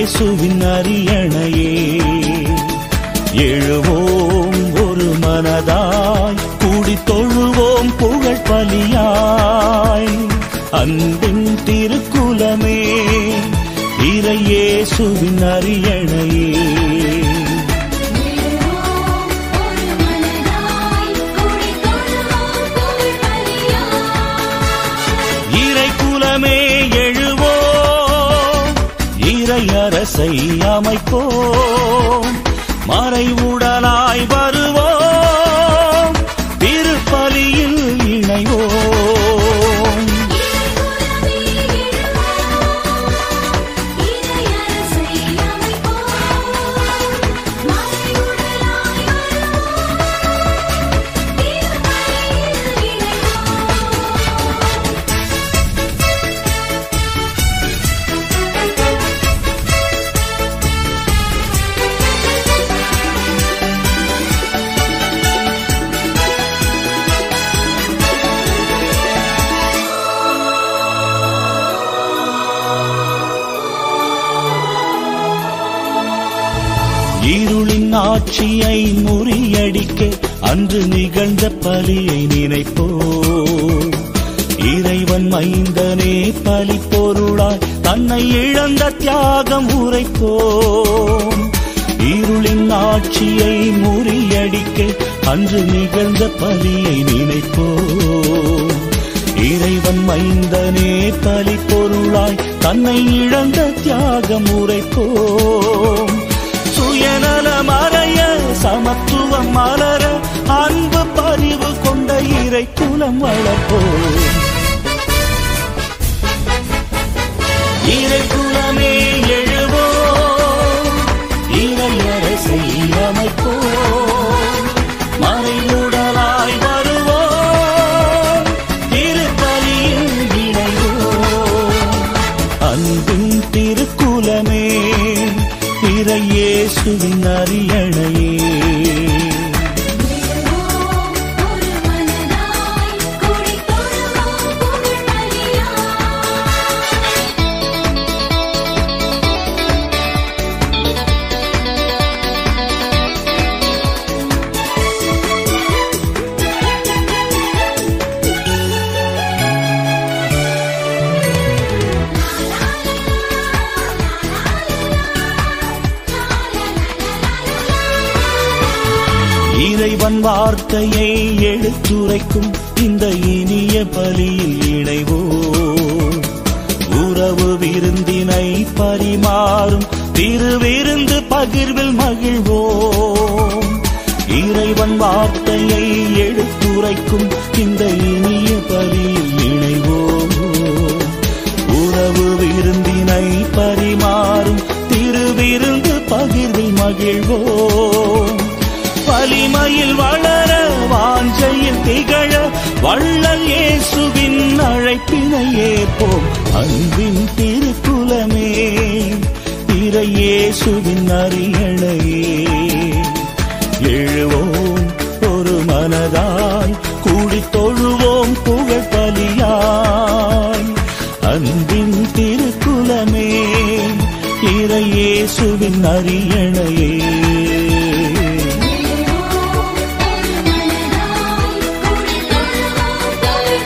இயேசுவின் அரியணையே எழுவோம் ஒரு மனதாய் கூடி தொழுவோம் புகழ் பலியாய் அன்பின் திருக்குலமே இறையேசுவின் அரியணையே எழுவோம் ஒரு மனதாய் கூடி தொழுவோம் புகழ் பலியாய் இறை குலமே எழுவோம் இறை அரசை அமைப்போம் மறைவுடலாய் வருவோம் திருப்பலியில் இணைவோம் இறைகுலமே எழுவோம் இறை அரசை அமைப்போம் மறைவுடலாய் வருவோம் திருப்பலியில் இணைவோம் இருளின் ஆட்சியை முறியடிக்க அன்று நிகழ்ந்த பலியை நினைப்போம் இறைவன் மைந்தனே பலி பொருளாய் தன்னை இழந்த தியாகம் உரைப்போம் இருளின் ஆட்சியை முறியடிக்க அன்று நிகழ்ந்த பலியை நினைப்போம் இறைவன் மைந்தனே பலி பொருளாய் தன்னை இழந்த தியாகம் உரைப்போம் சுயநல மறைய சமத்துவம் மலர அன்பு பரிவு கொண்ட இறை குலம் வளர்ப்போம் இறை குலமே எழுவோம் இறையரசை அமைப்போம் மறைவுடலாய் வருவோம் திருப்பலியில் இணைவோம் அன்பின் திருக்குலமே இறையேசுவின் அரியணையே எழுவோம் ஒரு மனதாய் கூடி தொழுவோம் புகழ் பலியாய் இறைவன் வார்த்தையை எடுத்துரைக்கும் இந்த இனிய பலியில் இணைவோம் உறவு விருந்தினை பரிமாறும் திருவிருந்து பகிர்வில் மகிழ்வோம் இறைவன் வார்த்தையை எடுத்துரைக்கும் இந்த இனிய பலியில் இணைவோம் உறவு விருந்தினை பரிமாறும் திருவிருந்து பகிர்வில் மகிழ்வோம் வலிமையில் வளர வாஞ்சையில் திகழ வள்ளல் இயேசுவின் அழைப்பினை ஏற்போம் அன்பின் திருக்குலமே இறை இயேசுவின் அரியணையே எழுவோம் ஒரு மனதாய் கூடி தொழுவோம் புகழ் பலியாய் அன்பின் திருக்குலமே இறை இயேசுவின் அரியணையே எழுவோம் ஒரு மனதாய் கூடி தொழுவோம் புகழ்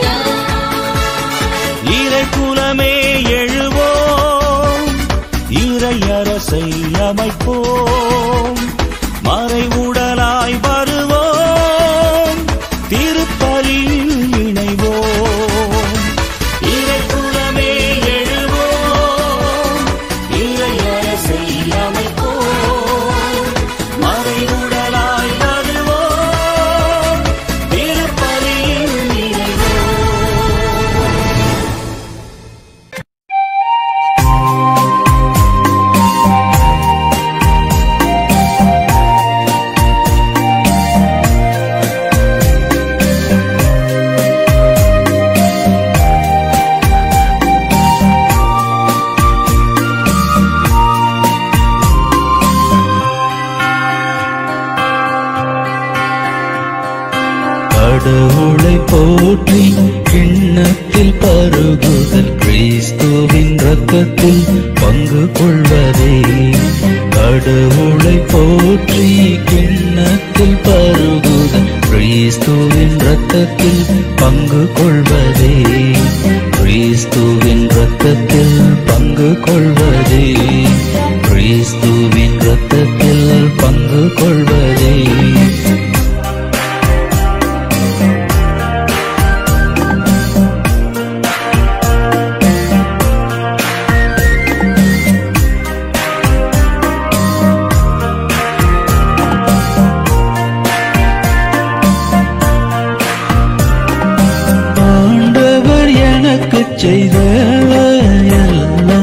பலியாய் இறை குலமே எழுவோம் இறை அரசை அமைப்போம் மறைவுடலாய் வருவோம் திருப்பலியில் இணைவோம் இறை குலமே எழுவோம் இறை அரசை அமைப்போம் மறைவுடலாய் வருவோம் திருப்பலியில் இணைவோம் எழுவோம் கடவுளை போற்றி கிண்ணத்தில் பருகுதல் கிறிஸ்துவின் ரத்தத்தில் பங்கு கொள்வதே கடவுளை போற்றி கிண்ணத்தில் பருகுதல் கிறிஸ்துவின் ரத்தத்தில் பங்கு கொள்வதே கிறிஸ்துவின் ரத்தத்தில் பங்கு கொள்வதே கிறிஸ்துவின் ரத்தத்தில் பங்கு கொள்வதே ஆண்டவர் எனக்கு செய்த எல்லா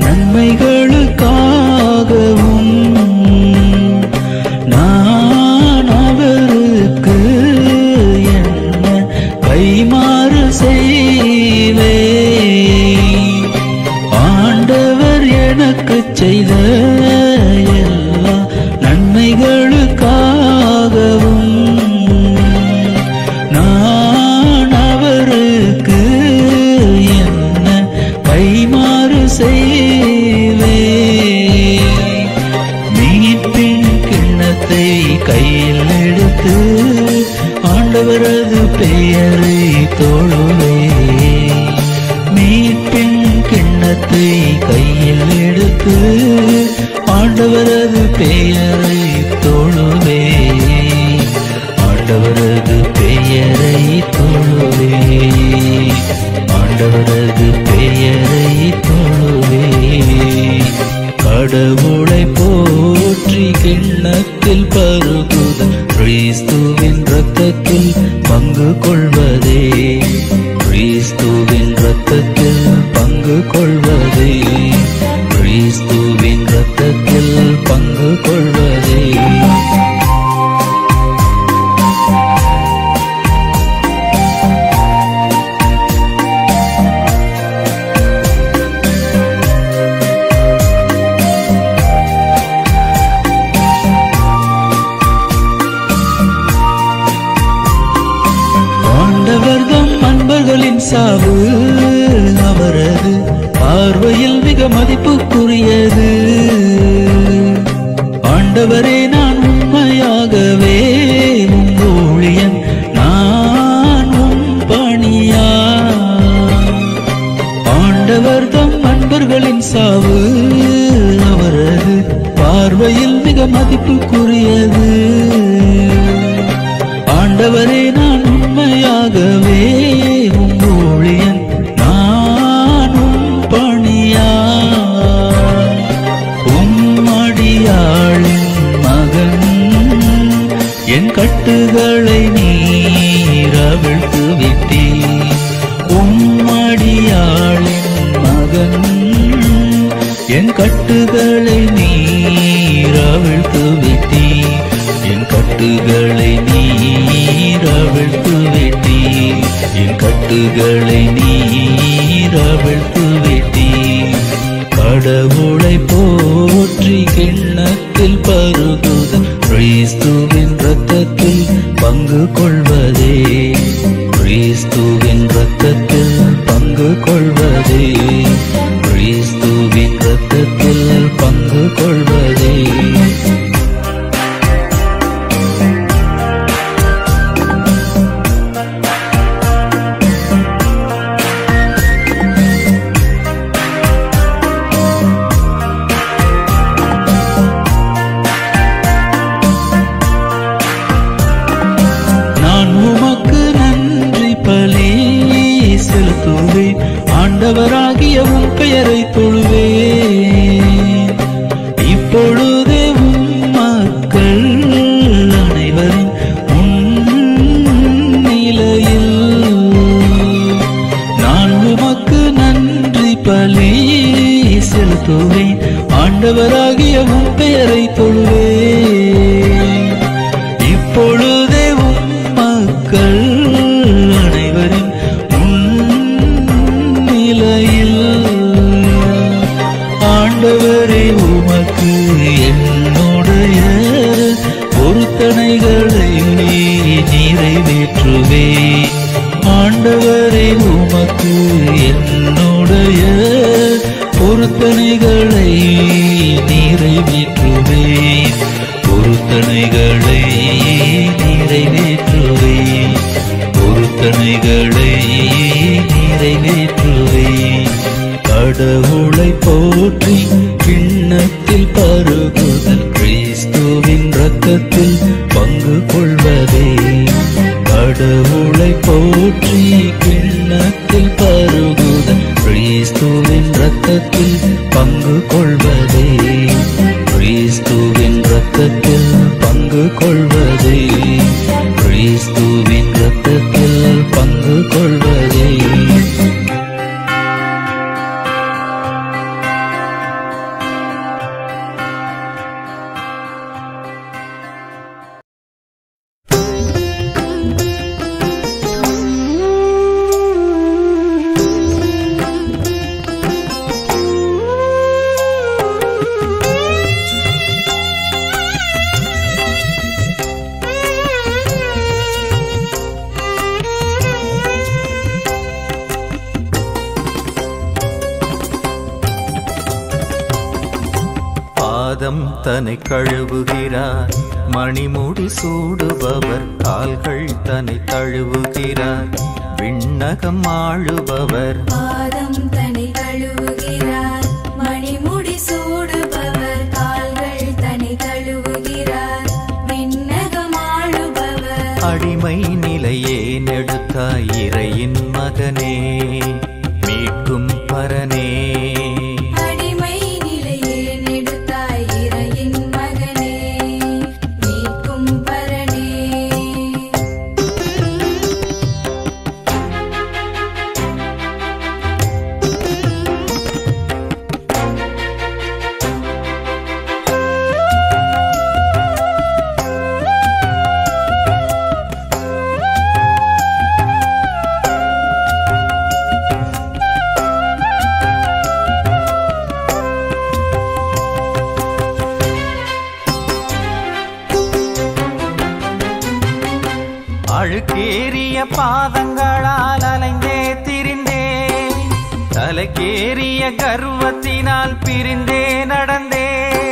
நன்மைகளுக்காகவும் நான் அவருக்கு என்ன கைமாறு செய்வே ஆண்டவர் எனக்கு செய்த எல்லா நன்மைகளுக்காகவும் நான் அவருக்கு என்ன கைமாறு செய்வே மீட்பின் கிண்ணத்தை கையில் எடுத்து ஆண்டவரது பெயரை தோழுவே மீட்பின் கிண்ணத்தை கையில் எடுத்து ஆண்டவரது பெயரை தோழுவே ஆண்டவரது பெயரை தொழுவே ஆண்டவரது பெயரை தொழுவே கடவுளை போற்றி கிண்ணத்தில் பருகுத கிறிஸ்துவின் ரத்தத்தில் பங்கு கொள்வதே கிறிஸ்துவின் ரத்தத்தில் பங்கு கொள்வதே கிறிஸ்துவின் ரத்தத்தில் பங்கு கொள்வதே ஆண்டவர்தம் அன்பர்களின் சாவு அவரது பார்வையில் மிக மதிப்புக்குரியது ஆண்டவரே நான் உண்மையாகவே உம் ஊழியன் நான் உம் பணியா ஆண்டவர் தம் அன்பர்களின் சாவு அவரது பார்வையில் மிக மதிப்புக்குரியது ஆண்டவரே நான் உண்மையாகவே உம் ஊழியன் நான் உம் பணியா உம்மடியாளின் மகன் என் கட்டுகளை நீர் அவிழ்த்து விட்டீ உம்மடியாளின் மகன் என் கட்டுகளை நீர் அவிழ்த்து விட்டீ என் கட்டுகளை நீர் அவிழ்த்து விட்டீ என் கட்டுகளை நீர் அவிழ்த்து விட்டீ கடவுளை போற்றி கிண்ணத்தில் பருகுத கிறிஸ்துவின் ரத்தத்தில் பங்கு கொள்வதே கிறிஸ்துவின் ரத்தத்தில் பங்கு கொள்வதே கிறிஸ்துவின் ரத்தத்தில் பங்கு கொள்வதே நான் உமக்கு நன்றி பலி செலுத்துவேன் ஆண்டவர் பொருத்தனைகளை நிறைவேற்றுவேன் பொருத்தனைகளை நிறைவேற்றுவேன் பொருத்தனைகளை நிறைவேற்றுவேன் கடவுளை போற்றி கிண்ணத்தில் பருகுதல் கிறிஸ்துவின் ரத்தத்தில் பங்கு கொள்வதே கடவுளை போற்றி கிண்ணத்தில் பருகுதல் கிறிஸ்துவின் ரத்தத்தில் பங்கு கொள்வதே கிறிஸ்துவின் ரத்தத்தில் பங்கு கொள்வதே கிறிஸ்துவின் ரத்தத்தில் பங்கு கொள்வதே பாதம் தன்னை கழுவுகிறார் மணிமுடி சூடுபவர் கால்கள் தன்னை தழுவுகிறார் விண்ணகம் ஆளுபவர் பாதம் தன்னை கழுவுகிறார் மணிமுடி சூடுபவர் கால்கள் தன்னை கழுவுகிறார் விண்ணகம் ஆளுபவர் அடிமை நிலையே நெடுத்தாய் இறையின் மகனே மீட்கும் பரனே அடிமை நிலையே நெடுத்தாய் இறையின் மகனே மீட்கும் பரனே அழுக்கேறிய பாதங்களால் அலைந்தே திரிந்தே தலைக்கேறிய கர்வத்தினால் பிரிந்தே நடந்தே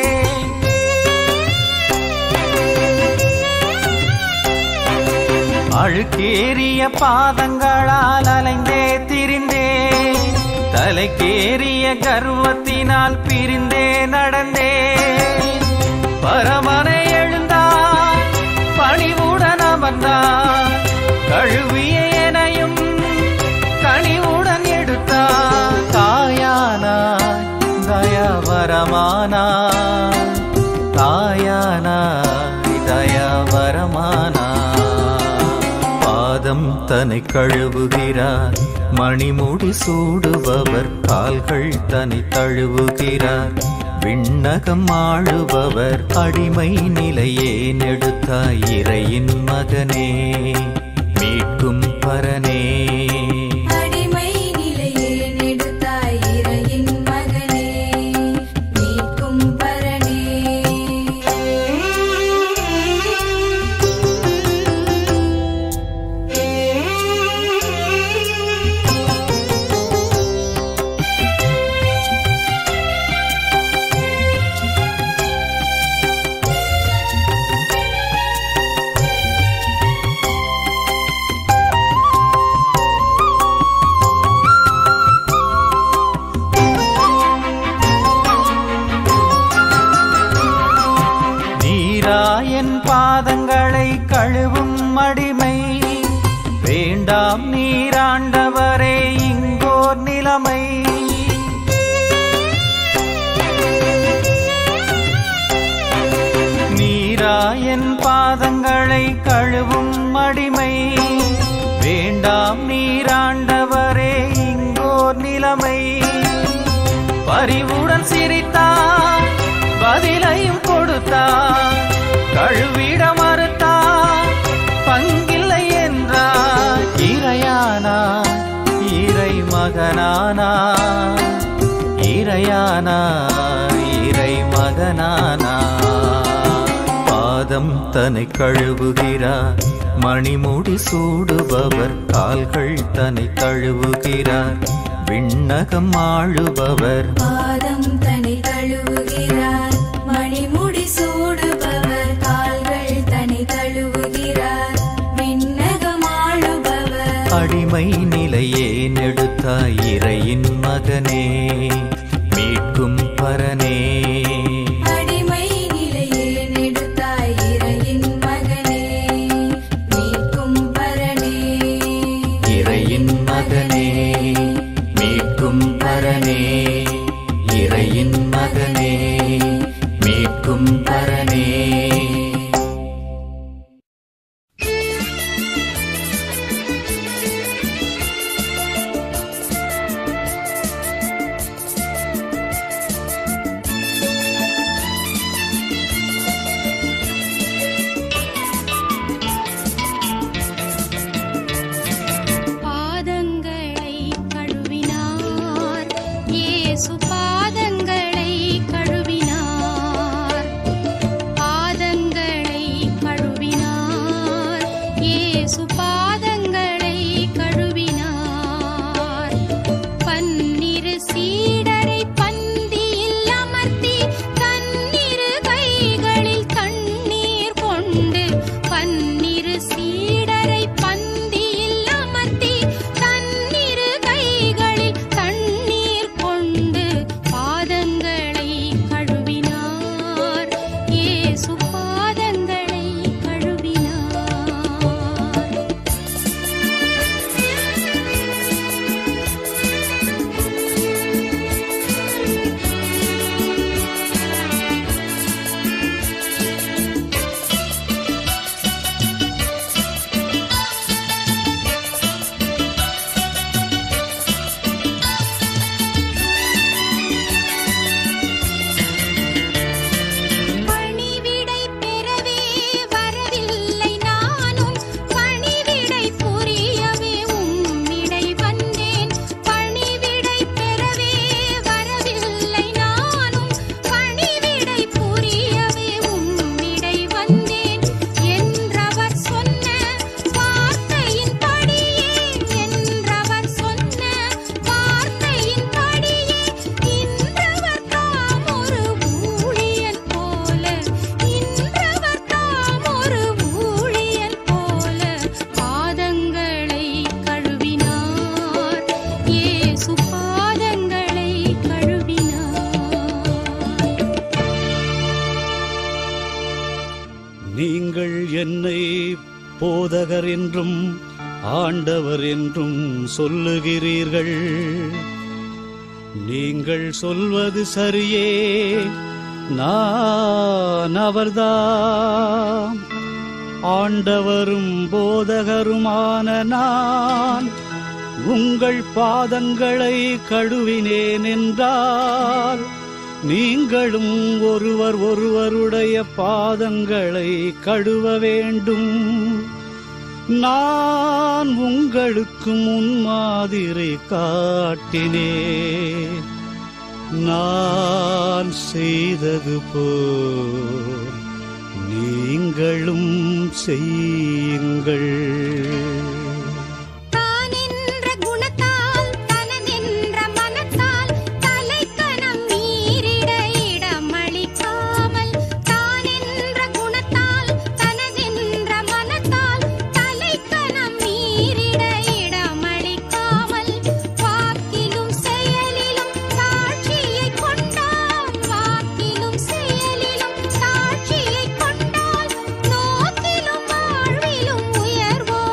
அழுக்கேறிய பாதங்களால் அலைந்தே திரிந்தே தலைக்கேறிய கர்வத்தினால் பிரிந்தே நடந்தே பரமனை எழுந்தார் பணிவுடன் அமர்ந்தார் கழுவிய எனையும் கனிவுடன் எடுத்தார் தாயானார் தயாவரமானார் தாயானார் தயாவரமானார் பாதம் தன்னை கழுவுகிறார் மணிமுடி சூடுபவர் கால்கள் தன்னை தழுவுகிறார் விண்ணகம் ஆளுபவர் அடிமை நிலையே நெடுத்தாய் இறையின் மகனே மீட்கும் பரனே அடிமை நிலையே நெடுத்தாய் இறையின் மகனே மீட்கும் பரனே நீராயன் பாதங்களை கழுவும் அடிமை வேண்டாம் நீராண்டவரே இங்கோர் நிலைமை நீராயன் பாதங்களை கழுவும் அடிமை வேண்டாம் நீராண்டவரே இங்கோர் நிலைமை பரிவுடன் சிரித்தார் பதிலையும் கொடுத்தார் கழுவிட மறுத்தார் பங்கில்லை என்றார் இறையானார் இறை மகனானார் இறையானார் இறை மகனானார் பாதம் தன்னை கழுவுகிறார் மணிமுடி சூடுபவர் கால்கள் தன்னை தழுவுகிறார் விண்ணகம் ஆளுபவர் பாதம் அடிமை நிலையே நெடுத்தாய் இறையின் மகனே மீட்கும் பரனே அடிமை நிலையே நெடுத்தாய் இறையின் மகனே மீட்கும் பரனே இறையின் மகனே மீட்கும் பரனே இறையின் மகனே மீட்கும் பரனே பாதங்களை கழுவினார் இயேசு பாதங்களை கழுவினார் பாதங்களை கழுவினார் இயேசு பாதங்களை கழுவினார் பன்னிரு சீடரை பந்தியில் அமர்த்தி தன்னிரு கைகளில் தண்ணீர் கொண்டு பன்னிரு சீடரை பந்தியில் அமர்த்தி தன்னிரு கைகளில் தண்ணீர் கொண்டு பாதங்களை கழுவினார் இயேசு பாதங்களை கழுவினார் பணிவிடை பெறவே வரவில்லை நானும் பணிவிடை புரியவே உம்மிடை வந்தேன் பணிவிடை பெறவே வரவில்லை நானும் பணிவிடை புரியவே உம்மிடை வந்தேன் என்றவர் சொன்ன வார்த்தையின் படியே என்றவர் சொன்ன வார்த்தையின் படியே இன்றவர் தாம் ஒரு ஊழியன் போல இன்றவர் தாம் ஒரு ஊழியன் போல பாதங்களை கழுவினார் இயேசு பாதங்களை கழுவினார் நீங்கள் என்னை போதகர் என்றும் ஆண்டவர் என்றும் சொல்லுகிறீர்கள் நீங்கள் சொல்வது சரியே நான் அவர்தாம் ஆண்டவரும் போதகருமான நான் உங்கள் பாதங்களை கழுவினேன் என்றால் நீங்களும் ஒருவர் ஒருவருடைய பாதங்களை கழுவ வேண்டும் நான் உங்களுக்கு முன்மாதிரி காட்டினேன் நான் செய்தது போல் நீங்களும் செய்யுங்கள் தானென்ற குணத்தால் தனதென்ற மனத்தால் தலைக்கணம் மீறிட இடமளிக்காமல் தானென்ற குணத்தால் தனதென்ற மனத்தால் தலைக்கணம் மீறிட இடமளிக்காமல் வாக்கிலும் செயலிலும் தாட்சியை கொண்டான் வாக்கிலும் செயலிலும் தாட்சியை கொண்டால் நோக்கிலும் வாழ்விலும் உயர்வோ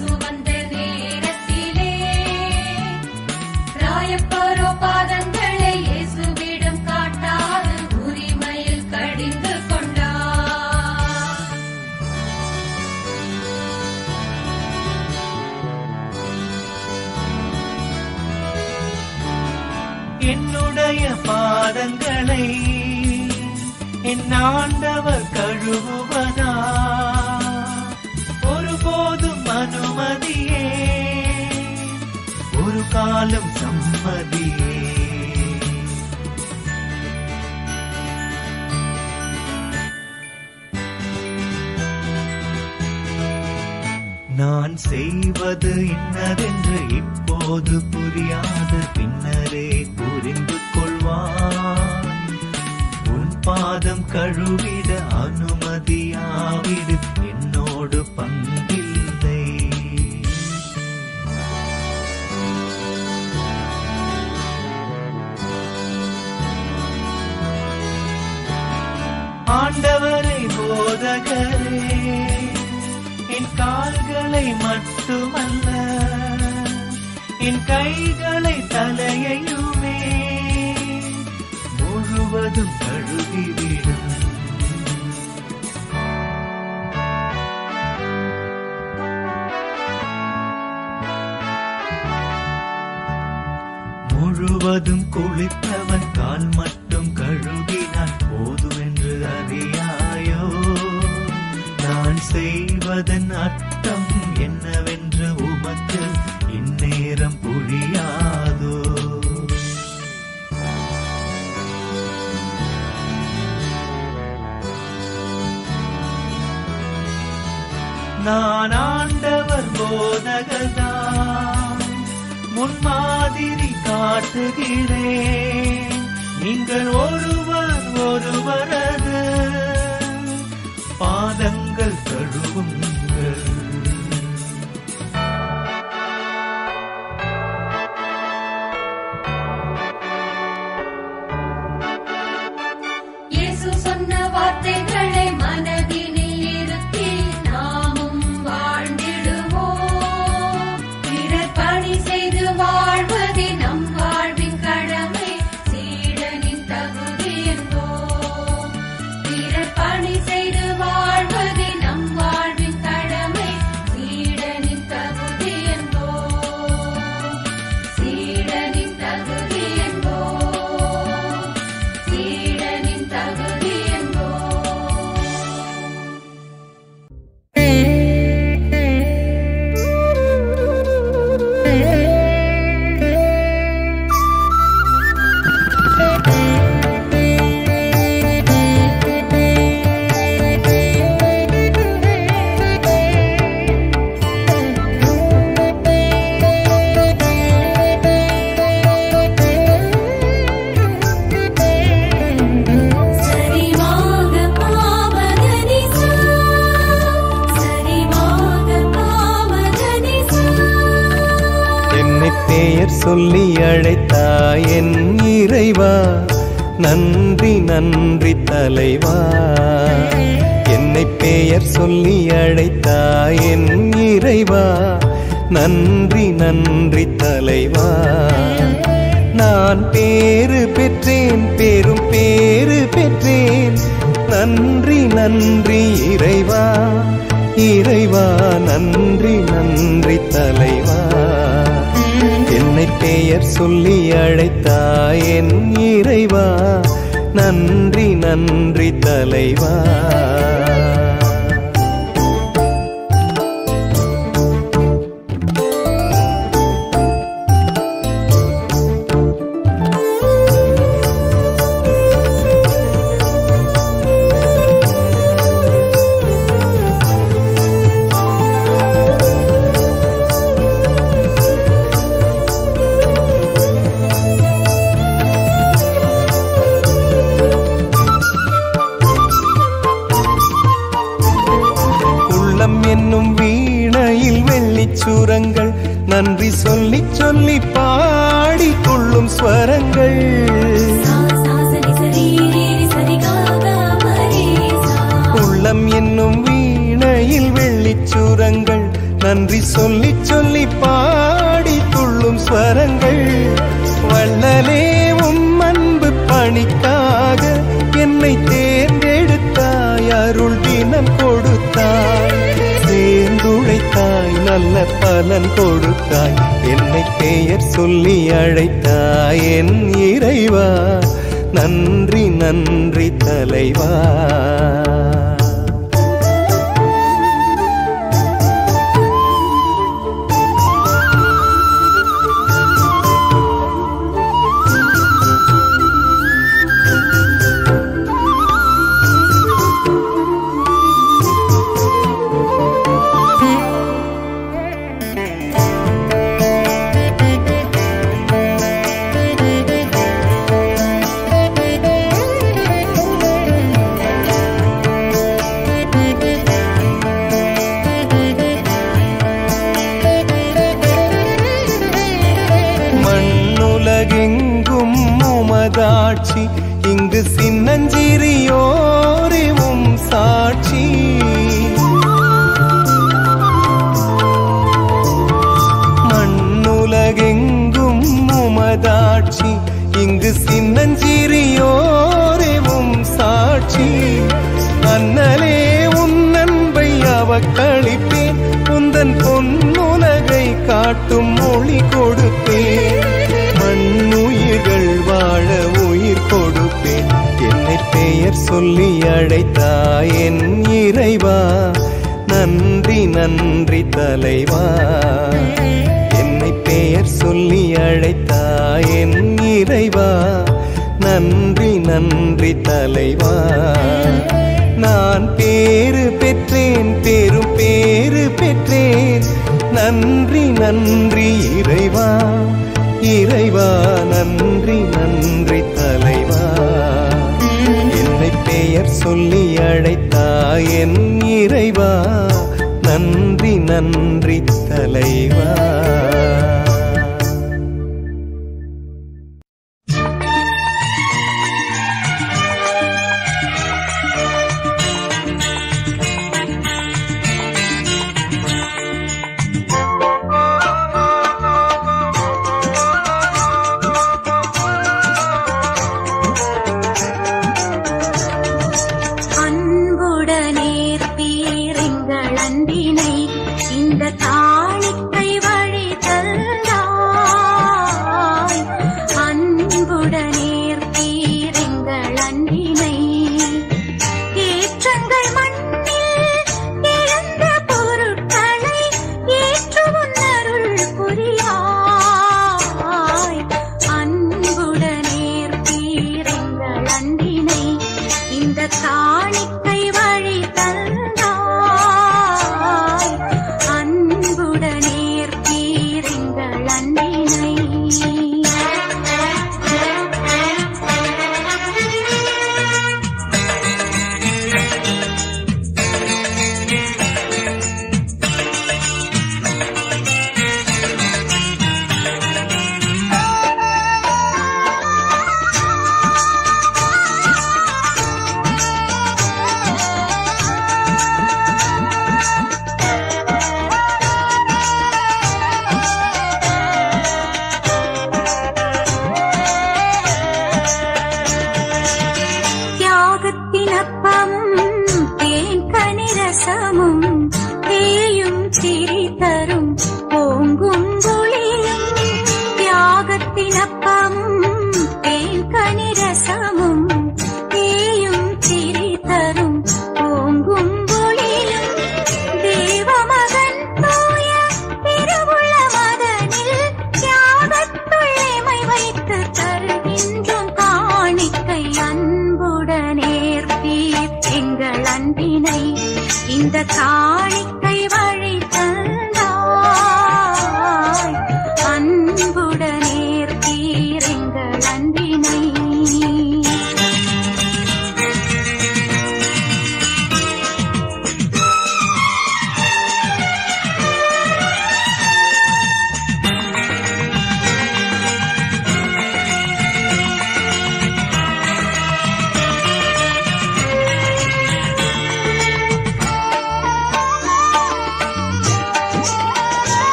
இயேசு வந்த நேரத்திலே ராயப்பரோ பாதங்களை இயேசுவிடம் காட்டாது உரிமையில் கடிந்து கொண்டார் என்னுடைய பாதங்களை என் ஆண்டவர் கழுவுவதா ஒருபோதும் அனுமதியே ஒரு காலம் சம்மதியே நான் செய்வது இன்னதென்று இப்போது புரியாது பின்னரே புரிந்து கொள்வான் உன் பாதம் கழுவிட அனுமதியாவிடு என்னோடு பங்கில்லை ஆண்டவரை போதகரே என் கால்களை மட்டுமல்ல என் கைகளை தலையையுமே முழுவதும் கழுவிவிடும் முழுவதும் குளித்தவன் கால் மட்டும் கழுகினான் போதுமென்று அறியாயோ நான் செய்வதன் அர்த்தம் என்னவென்று உமக்கு இந்நேரம் புரியாதோ நான் ஆண்டவர் போதகதான் முன்மாதிரி காட்டுகிறேன் நீங்கள் ஒருவர் ஒருவரது பாதங்கள் கழுவுங்கள் இயேசு சொன்ன வார்த்தைகளை மனதினில் இருத்தி நாமும் வாழ்ந்திடுவோம் பிறர் பணி செய்து வாழ்வதே நம் வாழ்வின் கடமை சீடனின் தகுதி என்போம் பிறர் பணி செய்து வாழ்வதே நம் வாழ்வின் கடமை சீடனின் தகுதி என்போம் சீடனின் தகுதி என்போம் சீடனின் தகுதி என்போம் சரிமாக பாவகனிசா சரிமாக பாவகனிசா என்னை பெயர் சொல்லி அழைத்தாய் என் இறைவா நன்றி நன்றி தலைவா என்னை பெயர் சொல்லி அழைத்தாய் என் இறைவா நன்றி நன்றி தலைவா நான் பேறு பெற்றேன் பெரும் பேறு பெற்றேன் நன்றி நன்றி இறைவா இறைவா நன்றி நன்றி தலைவா என்னை பெயர் சொல்லி அழைத்தாய் என் இறைவா நன்றி நன்றி தலைவா உள்ளம் என்னும் வீணையில் வெள்ளிச் சுரங்கள் நன்றி சொல்லி சொல்லி பாடிக்கொள்ளும் ஸ்வரங்கள் சா சா சரி சரி ரே சரி கா கா மரே சா உள்ளம் என்னும் வீணையில் வெள்ளிச் சுரங்கள் நன்றி நன்றி சொல்லி சொல்லி பாடி துள்ளும் ஸ்வரங்கள் வள்ளலே உம் அன்பு பணிக்காக என்னை தேர்ந்தெடுத்தாய் அருள் தினம் கொடுத்தாய் சேர்ந்துழைத்தாய் நல்ல பலன் கொடுத்தாய் என்னை பெயர் சொல்லி அழைத்தாய் என் இறைவா நன்றி நன்றி தலைவா மண்ணுலகெங்கும் உமதாட்சி இங்கு சின்னஞ்சிறியோரே உம் சாட்சி மண்ணுலகெங்கும் உமதாட்சி இங்கு சின்னஞ்சிறியோரே உம் சாட்சி அண்ணலே உன் அன்பை அவக்களிப்பேன் உந்தன் பொன்னுலகை காட்டும் மொழி கொடுப்பேன் மண்ணுயிர்கள் வாழ உயிர் கொடுப்பேன் என்னை பெயர் சொல்லி அழைத்தாய் என் இறைவா நன்றி நன்றி தலைவா என்னை பெயர் சொல்லி அழைத்தாய் என் இறைவா நன்றி நன்றி தலைவா நான் பேரு பெற்றேன் பெரும் பேரு பெற்றேன் நன்றி நன்றி இறைவா இறைவா நன்றி நன்றி தலைவா என்னை பெயர் சொல்லி அழைத்தாய் என் இறைவா நன்றி நன்றி தலைவா அன்புடனேற்பீர் எங்கள் அன்பினை இந்த காணிக்கை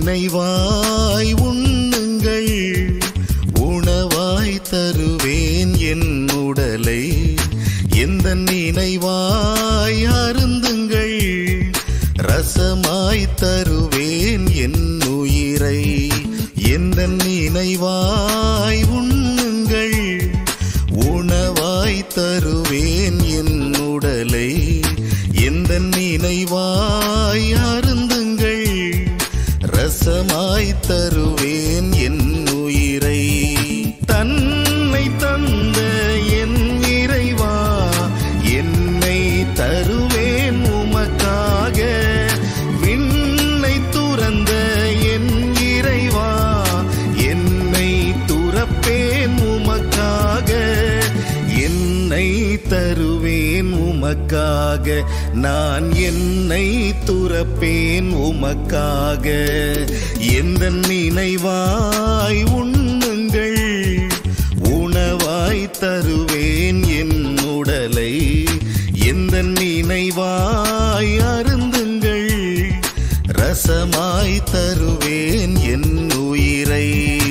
நினைவாய் உண்ணுங்கள் உணவாய் தருவேன் என் உடலை எந்த நினைவாய் அருந்துங்கள் ரசமாய் தருவேன் என் உயிரை எந்த நினைவாய் உண்ணுங்கள் உணவாய் தருவேன் என் உடலை எந்த நினைவாய் அருந்துங்கள் ரசமாய் தருவேன் என் உயிரை தன்னை தந்த என் இறைவா என்னை தருவேன் உமக்காக விண்ணை துறந்த என் இறைவா என்னை துறப்பேன் உமக்காக என்னை தருவேன் உமக்காக நான் என்னை துறப்பேன் உமக்காக எந்த நினைவாய் உண்ணுங்கள் உணவாய் தருவேன் என் உடலை எந்த நினைவாய் அருந்துங்கள் ரசமாய் தருவேன் என் உயிரை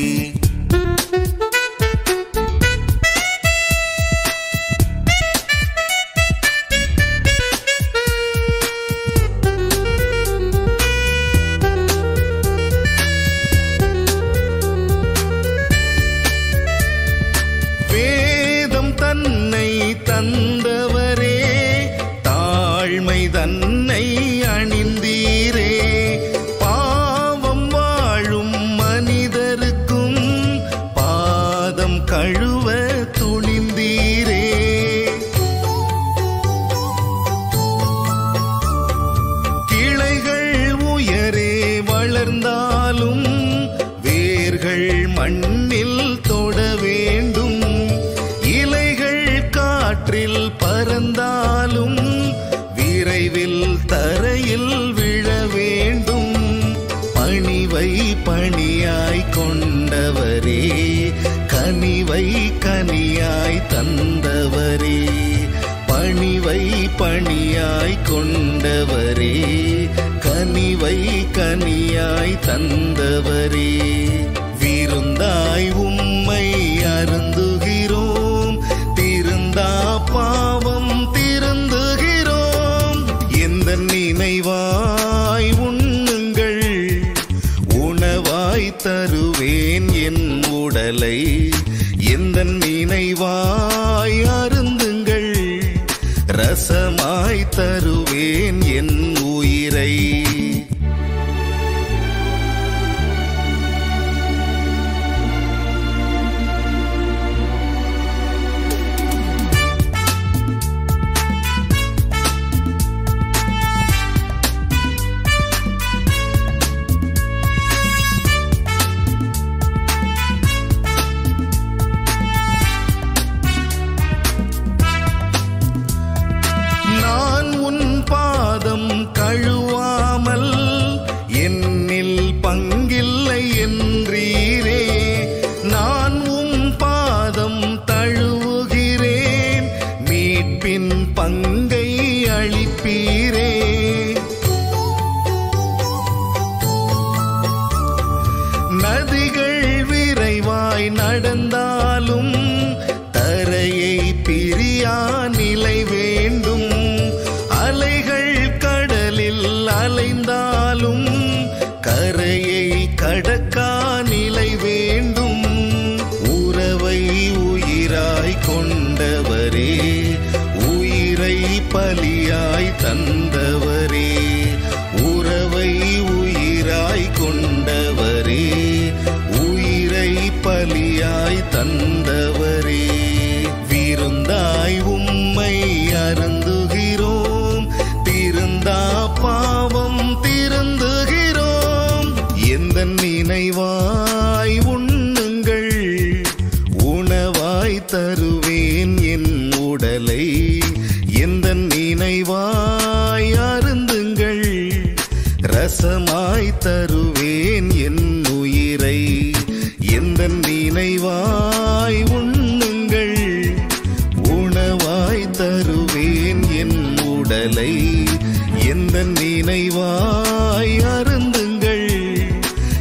வேதம் தன்னை தந்தவரே தாழ்மை தன்னை அணிந்தீரே பாவம் வாழும் மனிதருக்கும் பாதம் கழுவ துணிந்தீரே கிளைகள் உயரே வளர்ந்தாலும் வேர்கள் மண்ணில் தொட வேண்டும் இலைகள் காற்றில் பறந்தாலும் விரைவில் தரையில் விழ வேண்டும் பணிவை பணியாய் கொண்டவரே கனிவை கனியாய் தந்தவரே பணிவை பணியாய் கொண்டவரே கனிவை கனியாய் தந்தவரே விருந்தாய் உம்மை அருந்துகிறோம் திருந்தா பாவம் திருந்துகிறோம் எந்த நினைவாய் உண்ணுங்கள் உணவாய் தருவேன் என் உடலை எந்த நினைவாய் அருந்துங்கள் ரசமாய் தருவேன் என் உயிரை நான் உன் பாதம் கழுவாமல் என்னில் பங்கில்லை என்றீரே நான் உம் பாதம் தழுவுகிறேன் மீட்பின் பங்கை அளிப்பீரே நதிகள் விரைவாய் நடந்தாலும் தரையை பிரியா நிலை வேண்டும் அலைகள் கடலில் அலைந்தாலும் கரையை கடக்கா நிலை வேண்டும் உறவை உயிராய் கொண்டவரே உயிரை பலியாய் தந்தவரே உறவை உயிராய் கொண்டவரே உயிரை பலியாய் தந்தவரே விருந்தாய் உம்மை அருந்துகிறோம் திருந்தா பாவம் திருந்துகிறோம் எந்த நினைவாய் உண்ணுங்கள் உணவாய் தருவேன் என் உடலை எந்த நினைவாய் அருந்துங்கள் ரசமாய் தருவேன் என் உயிரை எந்த நினைவாய் உண்ணுங்கள் உணவாய் தருவேன் என் உடலை எந்த நினைவாய் அருந்துங்கள்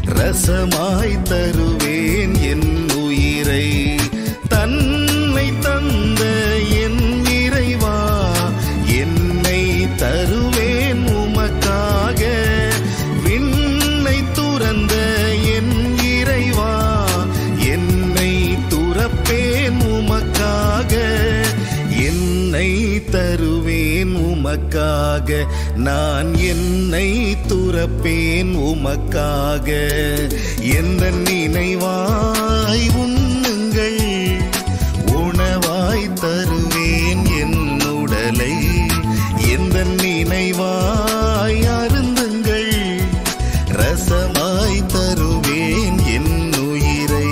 ரசமாய் தருவேன் என் உயிரை தன்னை தந்த என் இறைவா என்னை தருவேன் உமக்காக விண்ணை துறந்த என் இறைவா என்னை துறப்பேன் உமக்காக என்னை தருவேன் உமக்காக நான் என்னை துறப்பேன் உமக்காக எந்த நினைவாய் உண்ணுங்கள் உணவாய் தருவேன் என் உடலை எந்த நினைவாய் அருந்துங்கள் ரசமாய் தருவேன் என் உயிரை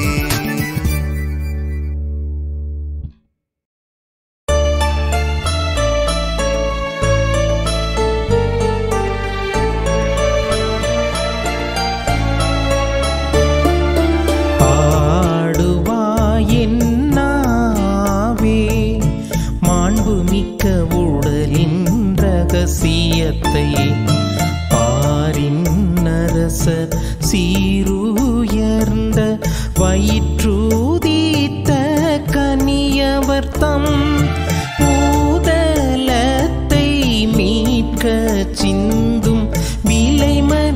பாடுவாயென்னாவே மாண்புமிக்க உடலின் ரகசியத்தை பாரின் அரசர் சீருயர்ந்த வயிற்றூதித்த கனியவர் தம் பூதலத்தை மீட்க சிந்தும் விலை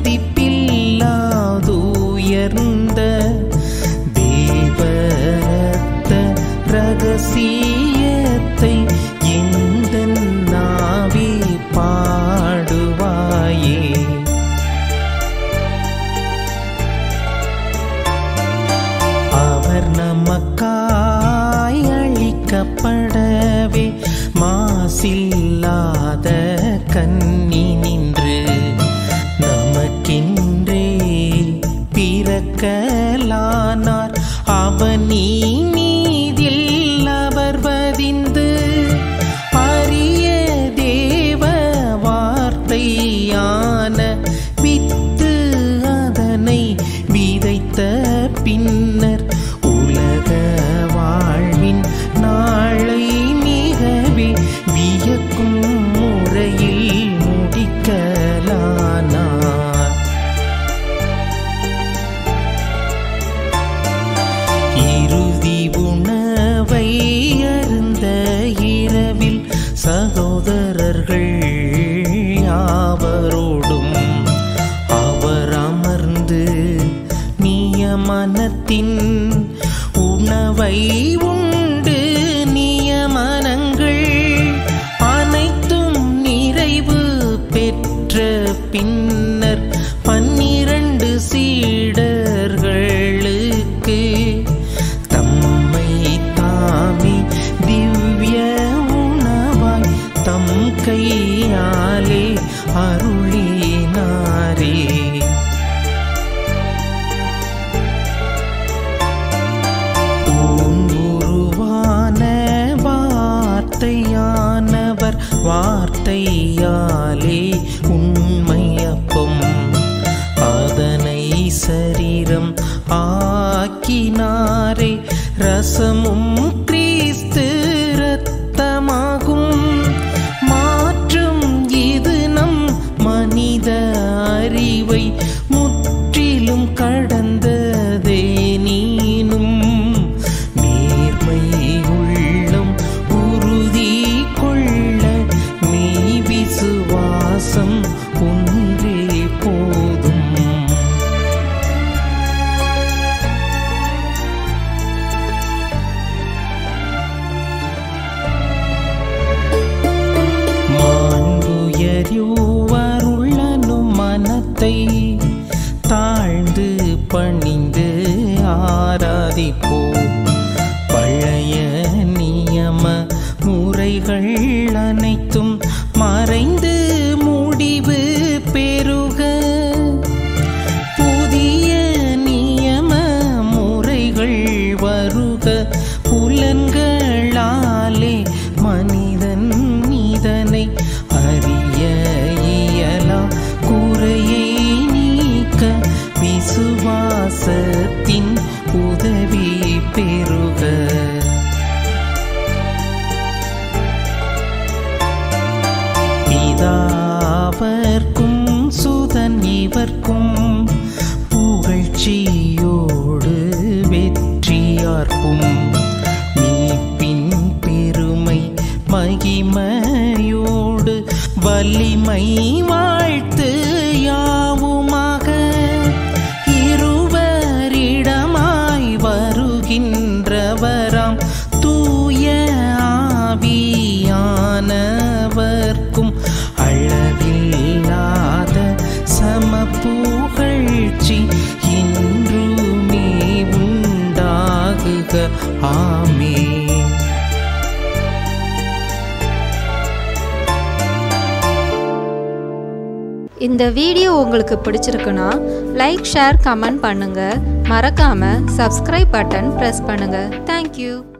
மதிப்பில்லாதுயர்ந்த தேவரத்த ரகசியத்தை எந்த நாவி பாடுவாயே அவர் நமக்காய் அளிக்கப்படவே மாசில்லாத கன்னி நின்று நமக்கென்றே பிறக்கலானார் அவனி மீதில் அவர் வதிந்து அரிய தேவ வார்த்தையான வித்து அதனை விதைத்த பின்னர் உலக வாழ்வின் நாளை மிகவே வியக்கும் முறையில் முடிக்கலானார் இறுதி உணவை அருந்த இரவில் சகோதரர்கள் யாவரோடும் அவர் அமர்ந்து நியமனத்தின் உணவை உண்டு நியமனங்கள் அனைத்தும் நிறைவு பெற்ற பின்னர் பன்னிரண்டு சீடர்களுக்கு தம்மை தாமே திவ்ய உணவாய் தம் கையாலே அருளினாரே உருவான வார்த்தையானவர் வார்த்தையாலே உண்மையப்பம் அதனை சரீரம் ஆக்கினாரே ரசமும் கிறிஸ்து ரத்தமாகும் மாற்றும் இது நம் மனித அறிவை முற்றிலும் கடந்ததே நீனும் நேர்மை உள்ளம் உறுதி கொள்ள மெய் விசுவாசம் ஒன்றே போதும் மாண்புயரியுவருள்ளனும் மனத்தை தாழ்ந்து பணிந்து ஆராதிப்போம் பழைய நியம முறைகள் அனைத்தும் மறைந்து முடிவு பெருக புதிய நியம முறைகள் வருக புலன்களாலே மனிதன் இதனை அறிய இயலா குறையை நீக்க விசுவாசத்தின் உதவி பெறுக பிதாவர்க்கும் சுதன் இவர்க்கும் புகழ்ச்சி யாவும் மீட்பின் பெருமை மகிமையோடு வலிமை வாழ்த்து யாவுமாக இருவரிடமாய் வருகின்றவராம் தூய ஆவியானவர்க்கும் அளவில்லாத சம புகழ்ச்சி என்றுமே உண்டாகுக ஆமே இந்த வீடியோ உங்களுக்கு பிடிச்சிருக்குன்னா லைக் ஷேர் கமெண்ட் பண்ணுங்க மறக்காம சப்ஸ்கிரைப் பட்டன் ப்ரெஸ் பண்ணுங்க தேங்க்யூ